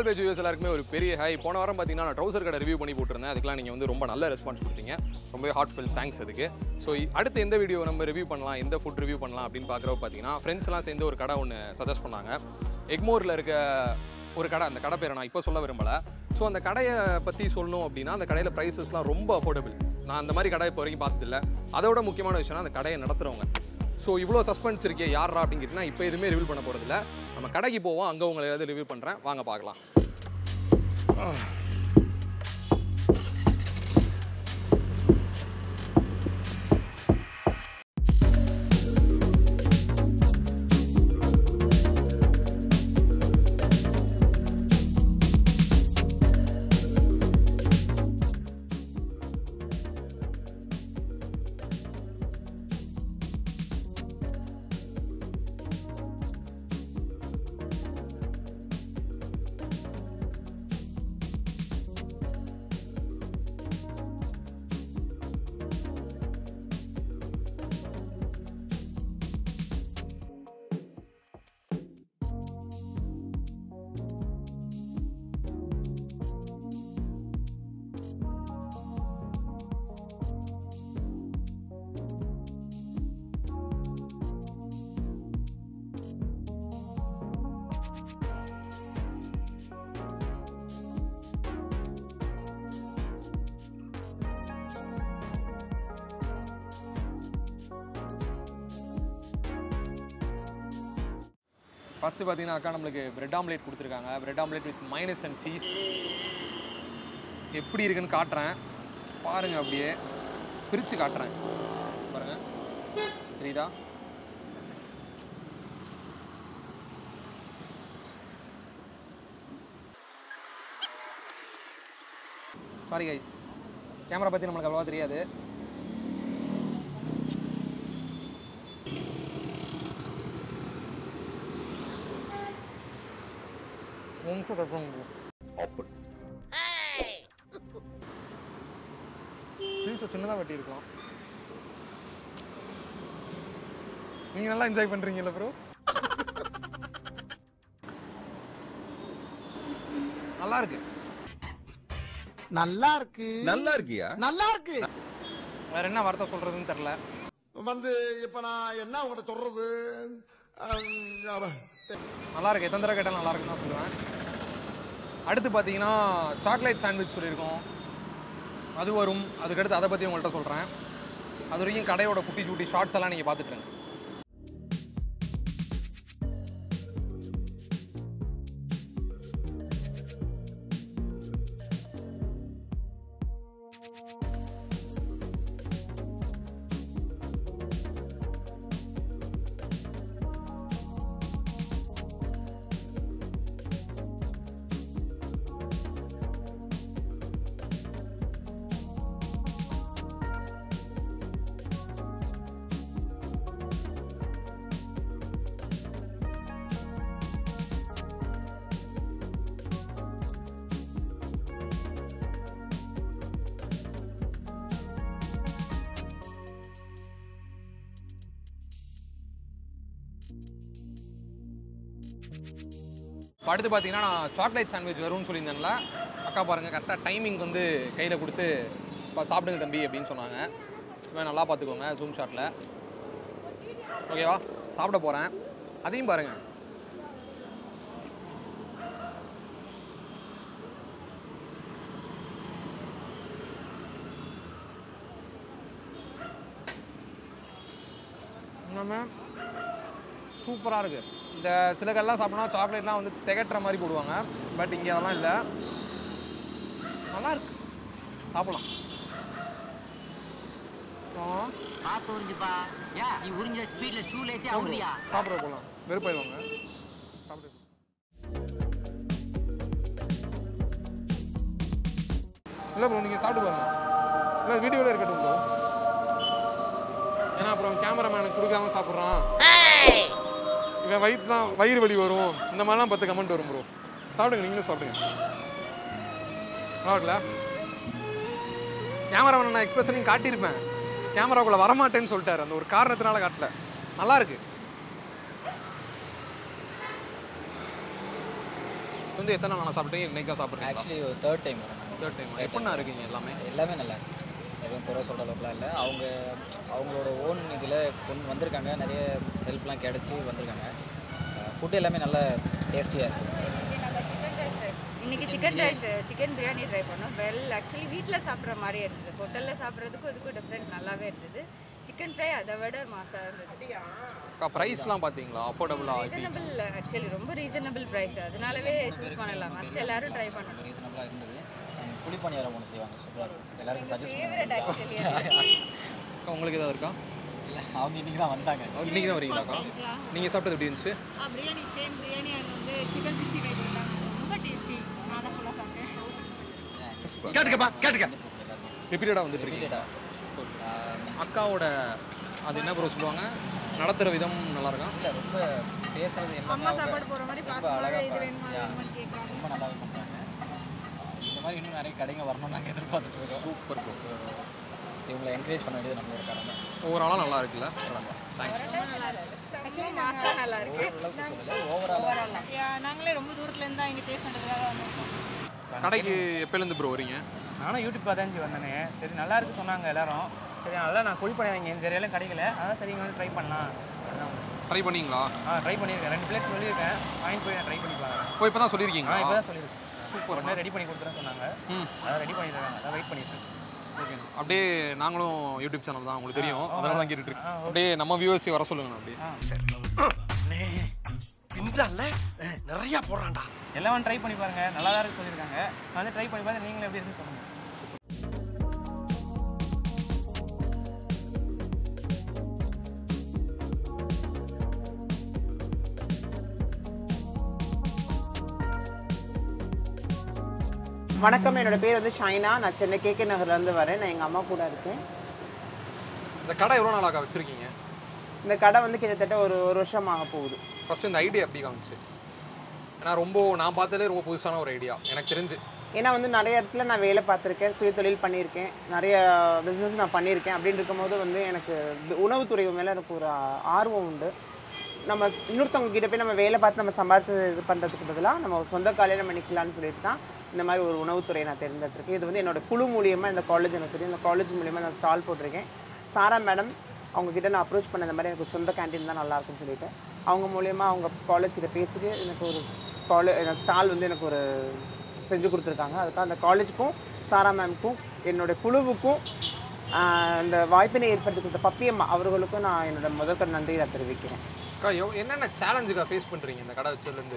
Local page views எல்லாருக்குமே ஒரு பெரிய ஹை போன வாரம் பார்த்தீங்கன்னா நான் ட்ரௌசர் கடை ரிவ்யூ பண்ணி போட்டிருந்தேன் அதுக்கெல்லாம் நீங்கள் வந்து ரொம்ப நல்ல ரெஸ்பான்ஸ் கொடுத்தீங்க ரொம்பவே ஹார்ட்ஃபுல் தேங்க்ஸ் அதுக்கு ஸோ அடுத்து எந்த வீடியோ நம்ம ரிவ்யூ பண்ணலாம் எந்த ஃபுட் ரிவ்யூ பண்ணலாம் அப்படின்னு பார்க்குறப்ப பார்த்தீங்கன்னா ஃப்ரெண்ட்ஸ்லாம் சேர்ந்து ஒரு கடை ஒன்று சஜஸ்ட் பண்ணாங்க எக்மோரில் இருக்க ஒரு கடை அந்த கடை பேரை நான் இப்போ சொல்ல விரும்பலை ஸோ அந்த கடையை பற்றி சொல்லணும் அப்படின்னா அந்த கடையில் ப்ரைஸஸ்லாம் ரொம்ப அஃபோர்டபுள் நான் அந்த மாதிரி கடை இப்போ வரைக்கும் பார்த்ததில்ல அதோட முக்கியமான விஷயம்னா அந்த கடையை நடத்துகிறவங்க ஸோ இவ்வளோ சஸ்பென்ஸ் இருக்கே யாரா அப்படிங்கிறதுனா இப்போ எதுவுமே ரிவீல் பண்ண போகிறதில்ல நம்ம கடைக்கு போவோம் அங்கே உங்களை ஏதாவது ரிவ்யூ பண்ணுறேன் வாங்க பார்க்கலாம் ஃபஸ்ட்டு பார்த்தீங்கன்னா அக்கா நம்மளுக்கு பிரெட் ஆம்லேட் கொடுத்துருக்காங்க bread omelette with mayonnaise and cheese எப்படி இருக்குன்னு காட்டுறேன் பாருங்க அப்படியே பிரித்து காட்டுறேன் பாருங்க தெரியுதா சாரி கைஸ் கேமரா பற்றி நம்மளுக்கு அவ்வளோவா தெரியாது நிமிஷம் கட்டுறோம் பீஸை சின்னதாக வெட்டியிருக்கலாம் நீங்கள் நல்லா என்ஜாய் பண்ணுறீங்கல்ல ப்ரோ நல்லா இருக்கு நல்லா இருக்கு நல்லா இருக்கியா நல்லா இருக்கு வேற என்ன வார்த்தை சொல்றதுன்னு தெரில வந்து இப்ப நான் என்ன உங்கள்ட்ட சொல்றது அஹ், நல்லா இருக்கு எத்தனை தடவை கேட்டாலும் நல்லா இருக்குன்னு தான் சொல்லுவேன் அடுத்து பார்த்தீங்கன்னா சாக்லேட் சாண்ட்விச் சொல்லியிருக்கோம் அது வரும் அதுக்கடுத்து அதை பற்றி உங்கள்கிட்ட சொல்கிறேன் அது வரைக்கும் கடையோட குட்டி சூட்டி ஷார்ட்ஸ் எல்லாம் நீங்கள் பார்த்துட்டு இருங்க இப்போ அடுத்து பார்த்தீங்கன்னா நான் சாக்லேட் சாண்ட்விச் வரும்னு சொல்லியிருந்தேன்ல அக்கா பாருங்கள் கரெக்டாக டைமிங் வந்து கையில் கொடுத்து "பா, சாப்பிடுங்க தம்பி அப்படின்னு சொன்னாங்க இவன் நல்லா பார்த்துக்கோங்க ஜூம் ஷாட்டில் ஓகேவா சாப்பிட போகிறேன் அதையும் பாருங்கள் நம்ம சூப்பராக இருக்குது இந்த சில கல்லாம் சாப்பிட்டோம்னா சாக்லேட்லாம் வந்து திகட்டுற மாதிரி போடுவாங்க பட் இங்கே அதெல்லாம் இல்லை நல்லா இருக்கு சாப்பிடலாம் ஆ, பார்த்து உறிஞ்சுப்பா ஏன் நீ உறிஞ்ச ஸ்பீட்ல ஷூல ஏத்தி அவுளியா சாப்பிட போகலாம் வெறுப்பாயிடுவாங்க சாப்பிடு இல்லை ப்ரோ நீங்கள் சாப்பிட்டு பாருங்க இல்லை வீடியோவில் இருக்கட்டும் ப்ரோ ஏன்னா அப்புறம் கேமராமேனுக்கு கொடுக்காம சாப்பிட்றான் இவன் வயிற்றுலாம் வயிறு வலி வரும் இந்த மாதிரிலாம் பத்து கமெண்ட் வரும் ப்ரோ சாப்பிடுங்க நீங்களும் சாப்பிடுங்க நல்லா இருக்குல்ல கேமராமேன் நான் எக்ஸ்பிரஷனையும் காட்டியிருப்பேன் கேமராக்குள்ளே வரமாட்டேன்னு சொல்லிட்டாரு அந்த ஒரு காரணத்தினால காட்டல நல்லா இருக்கு வந்து எத்தனை நாள் சாப்பிட்டீங்க இன்னைக்கு தான் சாப்பிட்றீங்க ஆக்சுவலி ஒரு தேர்ட் டைம் வரேன் நான். தேர்ட் டைம் எப்படிண்ணா இருக்கீங்க எல்லாமே எல்லாமே நல்லா இருக்கு எதுவும் குறை சொல்கிற அளவுக்குலாம் இல்லை அவங்க அவங்களோட ஓன் இதில் கொண்டு வந்திருக்காங்க நிறைய ஹெல்ப்லாம் கிடச்சி வந்திருக்காங்க ஃபுட் எல்லாமே நல்லா டேஸ்டியாக இருக்குது இன்னைக்கு chicken rice chicken biryani try பண்ணோம் வெல் ஆக்சுவலி வீட்டில் சாப்பிட்ற மாதிரியே இருந்தது ஹோட்டலில் சாப்பிட்றதுக்கும் இதுக்கும் டிஃப்ரெண்ட் நல்லாவே இருந்தது சிக்கன் ஃப்ரை அதை விட மாசாக இருந்தது அக்கா ப்ரைஸ்லாம் பார்த்தீங்களா அஃபோர்டபுளாக எப்படி ரீசனபிள் ஆக்சுவலி ரொம்ப ரீசனபிள் ப்ரைஸ் அதனாலவே சூஸ் பண்ணலாம் மஸ்ட் எல்லாரும் ட்ரை பண்ணணும் ரீசனபிளாக இருந்தது And புளி பணியாரம் ஒன்று செய்வாங்க சூப்பராக இருக்கும் எல்லாருக்கும் சஜஸ்ட் ஃபேவரட் ஆக்சுவலி அக்கா உங்களுக்கு ஏதாவது இருக்கா இல்லை அவங்க இன்றைக்கி தான் வந்தாங்க இன்னைக்கு தான் வரீங்களாக்கா நீங்கள் சாப்பிட்டது எப்படி இருந்துச்சு பிரியாணி சேம் பிரியாணி அது வந்து சிக்கன் சிக்ஸ்டி ஃபைவ் கொடுத்தாங்க ரொம்ப டேஸ்டி நான் தான் ஃபுல்லாக சாப்பிட்டேன் கேட்டுக்கப்பா கேட்டுக்க ரிப்பீட்டடாக வந்துட்டு இருக்கீங்க அக்காவோட அது என்ன ப்ரோ சொல்லுவாங்க நடத்துகிற விதம் நல்லா இருக்கா இல்லை ரொம்ப பேசுறது எல்லாமே அம்மா அவங்க சாப்பாடு போகிற மாதிரி ரொம்ப பாசமாக அழகாக இது வேணுமா அது வேணுமான்னு கேட்குறாங்க ரொம்ப நல்லாவே பண்ணுறாங்க இந்த மாதிரி இன்னும் நிறைய கடைங்க வரணும்னு நாங்கள் எதிர்பார்த்துட்டு இருக்கோம் சூப்பர் ப்ரோ ஸோ இவங்களை என்கரேஜ் பண்ண வேண்டியது நம்மளோட கடமை ஓவராலாக நல்லா இருக்குல்ல தேங்க்ஸ் மாசா நல்லா இருக்கு ஓரளவுக்கு சொல்லலை ஓவரால் Yeah, நாங்களே ரொம்ப தூரத்துலேருந்து தான் இங்கே டேஸ்ட் பண்ணுறதுக்காக வந்தோம் கடைக்கு எப்போலேருந்து ப்ரோ வரீங்க நானும் யூடியூப் பார்த்தாச்சு வந்தேனே சரி நல்லா இருக்கு சொன்னாங்க எல்லாரும் சரி அதெல்லாம் நான் குழி பண்ணி இந்த ஏரியாலும் கிடைக்கல அதான் சரி இங்கே வந்து ட்ரை பண்ணலாம் அதான். ட்ரை பண்ணீங்களா ஆ ட்ரை பண்ணியிருக்கேன் ரெண்டு பிளேட் சொல்லியிருக்கேன் வாங்கிட்டு போய் நான் ட்ரை பண்ணி பார்க்குறேன் ஓ இப்போ தான் ஆ சொல்லியிருக்கீங்களா இப்போ தான் சொல்லியிருக்கேன் சூப்பர் உடனே ரெடி பண்ணி கொடுத்துறேன் சொன்னாங்க ம் அதான் ரெடி பண்ணிட்டு இருக்காங்க அதான் வெயிட் பண்ணிட்டு இருக்கேன் ஓகே அப்படியே நாங்களும் யூடியூப் சேனல் தான் உங்களுக்கு தெரியும் அதனால தான் கேட்டுட்டு ஆ, இருக்கேன் ஓகே. அப்படியே நம்ம வியூவர்ஸை வர சொல்லுங்க அப்படியே பின்றால நிறைய போடுறான்டா எல்லாம் ட்ரை பண்ணி பாருங்க நல்லா தான் இருக்கு சொல்லியிருக்காங்க நான் வந்து ட்ரை பண்ணி பார்த்து நீங்களும் எப்படி இருக்குன்னு சொல்லுங்கள் வணக்கம் என்னோட பேர் வந்து ஷைனா நான் சென்னை கேகே நகர்லேருந்து வரேன் நான் எங்கள் அம்மா கூட இருக்கேன் இந்த கடை எவ்வளோ நாளாக வச்சிருக்கீங்க இந்த கடை வந்து கிட்டத்தட்ட ஒரு ஒரு வருஷம் ஆக போகுது ஃபர்ஸ்ட் இந்த ஐடியா எப்படி காமிச்சு ஏன்னா ரொம்ப நான் பார்த்ததே ரொம்ப புதுசான ஒரு ஐடியா எனக்கு தெரிஞ்சு ஏன்னா வந்து நிறைய இடத்துல நான் வேலை பார்த்துருக்கேன் சுய தொழில் பண்ணியிருக்கேன் நிறைய பிஸ்னஸ் நான் பண்ணியிருக்கேன் அப்படின்னு இருக்கும்போது வந்து எனக்கு வி- உணவுத்துறை மேலே எனக்கு ஒரு ஆ- ஆர்வம் உண்டு நம்ம இன்னொருத்தவங்க கிட்ட போய் நம்ம வேலை பார்த்து நம்ம சம்பாரிச்சு இது பண்ணுறதுக்கு பதிலாக நம்ம சொந்த காலையில் நம்ம நிற்கலான்னு சொல்லிட்டு தான் இந்த மாதிரி ஒரு உணவுத்துறையை நான் தேர்ந்தெடுத்திருக்கேன் இது வந்து என்னோட குழு மூலியமாக இந்த காலேஜ் எனக்கு தெரியும் இந்த காலேஜ் மூலியமாக நான் ஸ்டால் போட்டிருக்கேன் சாரா மேடம் அவங்க கிட்ட நான் அப்ரோச் பண்ண இந்த மாதிரி எனக்கு சொந்த கேண்டீன் தான் நல்லா இருக்கும்னு சொல்லிட்டு அவங்க மூலியமா அவங்க காலேஜ் கிட்ட பேசிட்டு எனக்கு ஒரு காலேஜ் ஸ்டால் வந்து எனக்கு ஒரு செஞ்சு கொடுத்துருக்காங்க அதுக்காக அந்த காலேஜுக்கும் சாரா மேம்க்கும் என்னோட குழுவுக்கும் ஆஹ், இந்த வாய்ப்பினை ஏற்படுத்தி கொடுத்த பப்பியம்மா அவர்களுக்கும் நான் என்னோட முதற்கண் நன்றியை நான் தெரிவிக்கிறேன் அக்கா எவ் என்னென்ன சேலஞ்சுக்கா ஃபேஸ் பண்ணுறீங்க இந்த கடை வச்சதுலேருந்து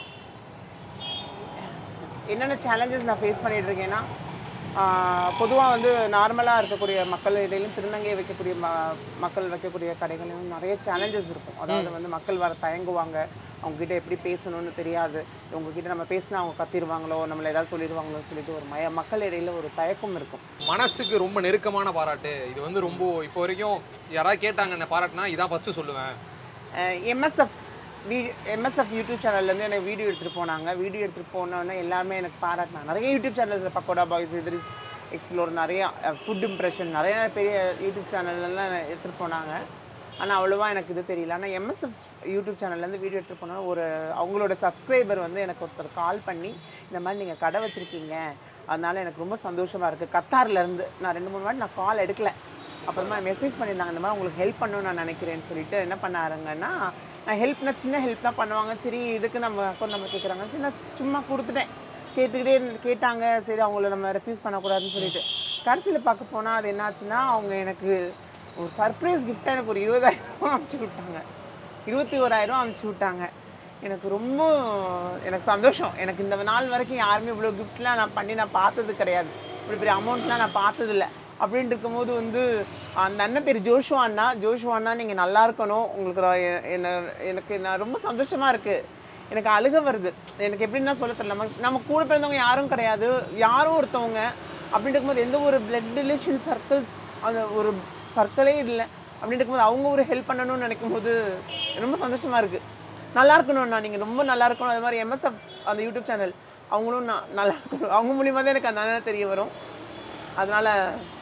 என்னென்ன சேலஞ்சஸ் நான் ஃபேஸ் பண்ணிட்டு இருக்கேன்னா பொதுவாக வந்து நார்மலாக இருக்கக்கூடிய மக்கள் இடையிலும் திருநங்கை வைக்கக்கூடிய ம மக்கள் வைக்கக்கூடிய கடைகளிலும் நிறைய சேலஞ்சஸ் இருக்கும் அதாவது வந்து மக்கள் வர தயங்குவாங்க அவங்கக்கிட்ட எப்படி பேசணும்னு தெரியாது உங்ககிட்ட நம்ம பேசினா அவங்க கத்திடுவாங்களோ நம்மளை ஏதாவது சொல்லிடுவாங்களோ சொல்லிட்டு ஒரு மய மக்கள் இடையில ஒரு தயக்கம் இருக்கும் மனசுக்கு ரொம்ப நெருக்கமான பாராட்டு இது வந்து ரொம்ப இப்போ வரைக்கும் யாராவது கேட்டாங்க என்ன பாராட்டுனா இதான் ஃபஸ்ட்டு சொல்லுவேன் எம்எஸ்எஃப் வீடியோ எம்எஸ்எஃப் யூடியூப் சேனல்லேருந்து எனக்கு வீடியோ எடுத்துகிட்டு போனாங்க வீடியோ எடுத்துகிட்டு போனோன்னே எல்லாமே எனக்கு பாராட்டினாங்க நிறைய யூடியூப் சேனல்ஸ் பக்கோடா பாய்ஸ் எதிரி எக்ஸ்ப்ளோர் நிறைய ஃபுட் இம்ப்ரெஷன் நிறைய பெரிய யூடியூப் சேனல்லாம் எடுத்துகிட்டு போனாங்க ஆனால் அவ்வளோவா எனக்கு இது தெரியல ஆனால் எம்எஸ்எஃப் யூடியூப் சேனல்லேருந்து வீடியோ எடுத்துகிட்டு போனால் ஒரு அவங்களோட சப்ஸ்கிரைபர் வந்து எனக்கு ஒருத்தர் கால் பண்ணி இந்த மாதிரி நீங்கள் கடை வச்சுருக்கீங்க அதனால எனக்கு ரொம்ப சந்தோஷமாக இருக்குது கத்தார்லேருந்து நான் ரெண்டு மூணு வாட்டி நான் கால் எடுக்கல அப்புறமா மெசேஜ் பண்ணியிருந்தாங்க இந்த மாதிரி உங்களுக்கு ஹெல்ப் பண்ணணும்னு நான் நினைக்கிறேன்னு சொல்லிட்டு என்ன பண்ணாருங்கன்னா நான் ஹெல்ப்னா சின்ன ஹெல்ப் தான் பண்ணுவாங்க சரி இதுக்கு நம்ம அக்கௌண்ட் நம்பர் கேட்குறாங்க சரி நான் சும்மா கொடுத்துட்டேன் கேட்டுக்கிட்டே இருந்து- கேட்டாங்க சரி அவங்கள நம்ம ரெஃப்யூஸ் பண்ணக்கூடாதுன்னு சொல்லிட்டு கடைசியில் பார்க்க போனால் அது என்னாச்சுன்னா அவங்க எனக்கு ஒரு சர்ப்ரைஸ் கிஃப்டாக எனக்கு ஒரு இருபதாயிரம் அனுப்பிச்சி விட்டாங்க இருபத்தி ஓராயிரம் அனுப்பிச்சி விட்டாங்க எனக்கு ரொம்ப எனக்கு சந்தோஷம் எனக்கு இந்த நாள் வரைக்கும் யாருமே இவ்வளோ கிஃப்ட்லாம் நான் பண்ணி நான் பார்த்தது கிடையாது இப்படி பெரிய அமௌண்ட்லாம் நான் பார்த்ததில்ல அப்படின்னு இருக்கும்போது வந்து அந்த அண்ணன் பேர் ஜோஷுவா அண்ணா ஜோஷுவா அண்ணா நீங்கள் நல்லா இருக்கணும் உங்களுக்கு நான் எ- என்ன எனக்கு நான் ரொம்ப சந்தோஷமாக இருக்குது எனக்கு அழுக வருது எனக்கு எப்படின்னா சொல்ல தெரியல நம்ம நம்ம கூட பிறந்தவங்க யாரும் கிடையாது யாரும் ஒருத்தவங்க அப்படின்னு இருக்கும்போது எந்த ஒரு பிளட் ரிலேஷன் சர்க்கிள்ஸ் அந்த ஒரு சர்க்கிளே இல்லை அப்படின்னு இருக்கும்போது அவங்க ஒரு ஹெல்ப் பண்ணணும்னு நினைக்கும் போது ரொம்ப சந்தோஷமாக இருக்குது நல்லா இருக்கணும்ண்ணா நீங்கள் ரொம்ப நல்லா இருக்கணும் அது மாதிரி எம்எஸ்எஃப் அந்த யூடியூப் சேனல் அவங்களும் நான் நல்லா இருக்கணும் அவங்க மூலியமாக தான் எனக்கு அந்த அண்ணன் தெரிய வரும் அதனால்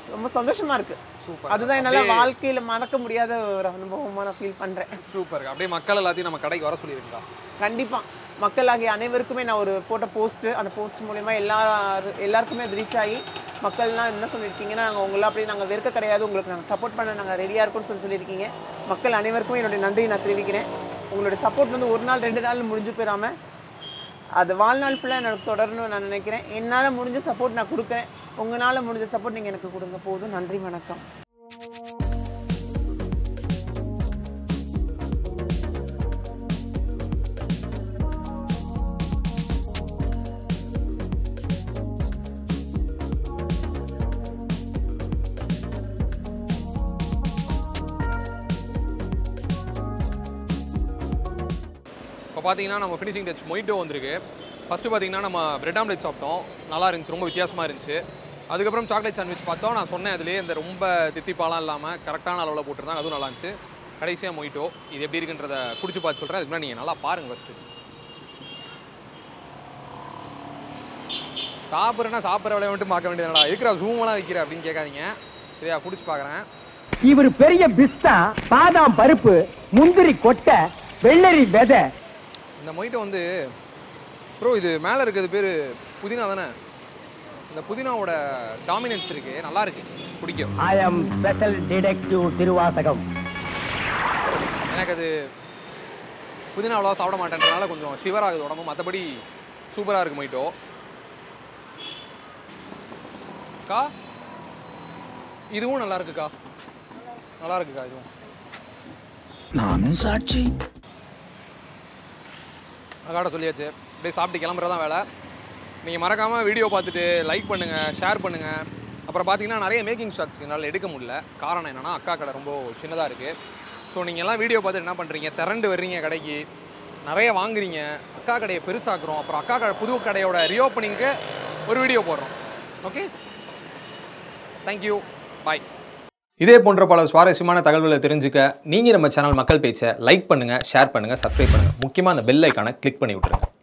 ரொம்ப சந்தோஷமா இருக்கு Super. அதுதான் என்னால வாழ்க்கையில மறக்க முடியாத ஒரு அனுபவமா நான் ஃபீல் பண்றேன் சூப்பர் அப்படியே மக்கள் எல்லாத்தையும் நம்ம கடைக்கு வர சொல்லியிருக்கா கண்டிப்பா மக்களாகிய அனைவருக்குமே நான் ஒரு போட்ட போஸ்ட் அந்த போஸ்ட் மூலயமா எல்லாரு எல்லாருக்குமே அது ரீச் ஆகி மக்கள்லாம் என்ன சொல்லியிருக்கீங்கன்னா நாங்கள் உங்களை அப்படியே நாங்கள் வெறுக்க கிடையாது உங்களுக்கு நாங்கள் சப்போர்ட் பண்ண நாங்கள் ரெடியாக இருக்கோம்னு சொல்லி சொல்லியிருக்கீங்க மக்கள் அனைவருக்கும் என்னுடைய நன்றியை நான் தெரிவிக்கிறேன் உங்களுடைய சப்போர்ட் வந்து ஒரு நாள் ரெண்டு நாள் முடிஞ்சு போயிடாம அது வாழ்நாள் ஃபுல்லாக எனக்கு தொடரணும்னு நான் நினைக்கிறேன் என்னால் முடிஞ்ச சப்போர்ட் நான் கொடுக்குறேன் உங்களால் முடிஞ்ச சப்போர்ட் நீங்கள் எனக்கு கொடுங்க போதும் நன்றி வணக்கம் இப்போ பார்த்தீங்கன்னா நம்ம ஃபினிஷிங் டச் மொய்ட்டோ வந்திருக்கு ஃபஸ்ட்டு பார்த்தீங்கன்னா நம்ம பிரெட் ஆம்லெட் சாப்பிட்டோம் நல்லா இருந்துச்சு ரொம்ப வித்தியாசமாக இருந்துச்சு அதுக்கப்புறம் சாக்லேட் சாண்ட்விச் பார்த்தோம் நான் சொன்னேன் அதுலேயே இந்த ரொம்ப தித்திப்பாலாம் இல்லாமல் கரெக்டான அளவில் போட்டிருந்தாங்க அதுவும் நல்லா இருந்துச்சு கடைசியாக மொய்ட்டோ இது எப்படி இருக்குன்றத குடிச்சு பார்த்து சொல்கிறேன் அதுக்கு முன்னாடி நீங்கள் நல்லா பாருங்கள் ஃபஸ்ட்டு சாப்பிட்றேன்னா சாப்பிட்ற வேலையை மட்டும் பார்க்க வேண்டியதுனடா இருக்கிற ஜூமெல்லாம் வைக்கிற அப்படின்னு கேட்காதீங்க சரியா குடிச்சு பார்க்குறேன் இவர் பெரிய பிஸ்தா பாதாம் பருப்பு முந்திரி கொட்டை வெள்ளரி விதை இந்த மொய்ட்டோ வந்து ப்ரோ இது மேலே இருக்கிறது பேர் புதினா தானே இந்த புதினாவோட டாமினன்ஸ் இருக்கு நல்லா இருக்கு பிடிக்கும் I am special detective Thiruvasagam எனக்கு அது புதினா அவ்வளோவா சாப்பிட மாட்டேன்றனால கொஞ்சம் ஷிவர் ஆகுது உடம்பு மற்றபடி சூப்பராக இருக்கு மொய்ட்டோ கா இதுவும் நல்லா இருக்குக்கா நல்லா இருக்குக்கா இதுவும் நானும் சாட்சி அக்காட சொல்லியாச்சு அப்படியே சாப்பிட்டு கிளம்புறதான் வேலை நீங்கள் மறக்காமல் வீடியோ பார்த்துட்டு லைக் பண்ணுங்கள் ஷேர் பண்ணுங்கள் அப்புறம் பார்த்தீங்கன்னா நிறைய மேக்கிங் ஷாட்ஸ் என்னால் எடுக்க முடியல காரணம் என்னென்னா அக்கா கடை ரொம்ப சின்னதாக இருக்குது ஸோ நீங்கள் எல்லாம் வீடியோ பார்த்துட்டு என்ன பண்ணுறீங்க திரண்டு வர்றீங்க கடைக்கு நிறைய வாங்குறீங்க அக்கா கடையை பெருசாக்குறோம் அப்புறம் அக்கா கடை புது கடையோட ரீஓப்பனிங்க்கு ஒரு வீடியோ போடுறோம் ஓகே தேங்க்யூ பாய் இதே போன்ற பல சுவாரஸ்யமான தகவல்களை தெரிஞ்சுக்க நீங்கள் நம்ம சேனல் மக்கள் பேச்சை லைக் பண்ணுங்கள் ஷேர் பண்ணுங்கள் சப்ஸ்கிரைப் பண்ணுங்கள் முக்கியமாக அந்த பெல் ஐக்கானை கிளிக் பண்ணி விட்டுருங்க